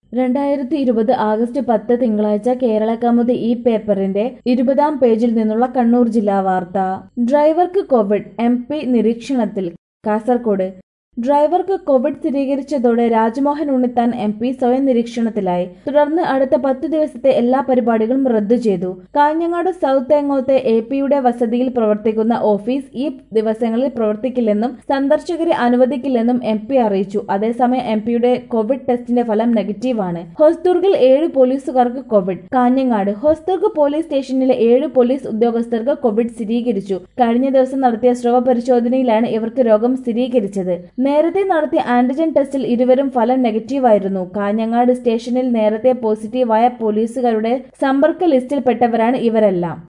രണ്ടായിരത്തി ഇരുപത് ആഗസ്റ്റ് പത്ത് തിങ്കളാഴ്ച കേരള കൗമുദി ഈ പേപ്പറിന്റെ ഇരുപതാം പേജിൽ നിന്നുള്ള കണ്ണൂർ ജില്ലാ വാർത്ത ഡ്രൈവർക്ക് കോവിഡ് എം പി നിരീക്ഷണത്തിൽ കാസർകോട് ഡ്രൈവർക്ക് കോവിഡ് സ്ഥിരീകരിച്ചതോടെ രാജ്മോഹൻ ഉണ്ണിത്താൻ എം പി സ്വയം നിരീക്ഷണത്തിലായി തുടർന്ന് അടുത്ത പത്ത് ദിവസത്തെ എല്ലാ പരിപാടികളും റദ്ദു ചെയ്തു കാഞ്ഞങ്ങാട് സൗത്ത് എങ്ങോത്തെ എ പിയുടെ വസതിയിൽ പ്രവർത്തിക്കുന്ന ഓഫീസ് ഈ ദിവസങ്ങളിൽ പ്രവർത്തിക്കില്ലെന്നും സന്ദർശകരെ അനുവദിക്കില്ലെന്നും എം പി അറിയിച്ചു അതേസമയം എം പിയുടെ കോവിഡ് ടെസ്റ്റിന്റെ ഫലം നെഗറ്റീവാണ് ഹോസ്ദുർഗിൽ ഏഴ് പോലീസുകാർക്ക് കോവിഡ് കാഞ്ഞങ്ങാട് ഹോസ്ദുർഗ് പോലീസ് സ്റ്റേഷനിലെ ഏഴ് പോലീസ് ഉദ്യോഗസ്ഥർക്ക് കോവിഡ് സ്ഥിരീകരിച്ചു കഴിഞ്ഞ ദിവസം നടത്തിയ സ്രവ പരിശോധനയിലാണ് ഇവർക്ക് രോഗം സ്ഥിരീകരിച്ചത് നേരത്തെ നടത്തിയ ആന്റിജൻ ടെസ്റ്റിൽ ഇരുവരും ഫലം നെഗറ്റീവായിരുന്നു കാഞ്ഞങ്ങാട് സ്റ്റേഷനിൽ നേരത്തെ പോസിറ്റീവായ പോലീസുകാരുടെ സമ്പർക്ക ലിസ്റ്റിൽപ്പെട്ടവരാണ് ഇവരെല്ലാം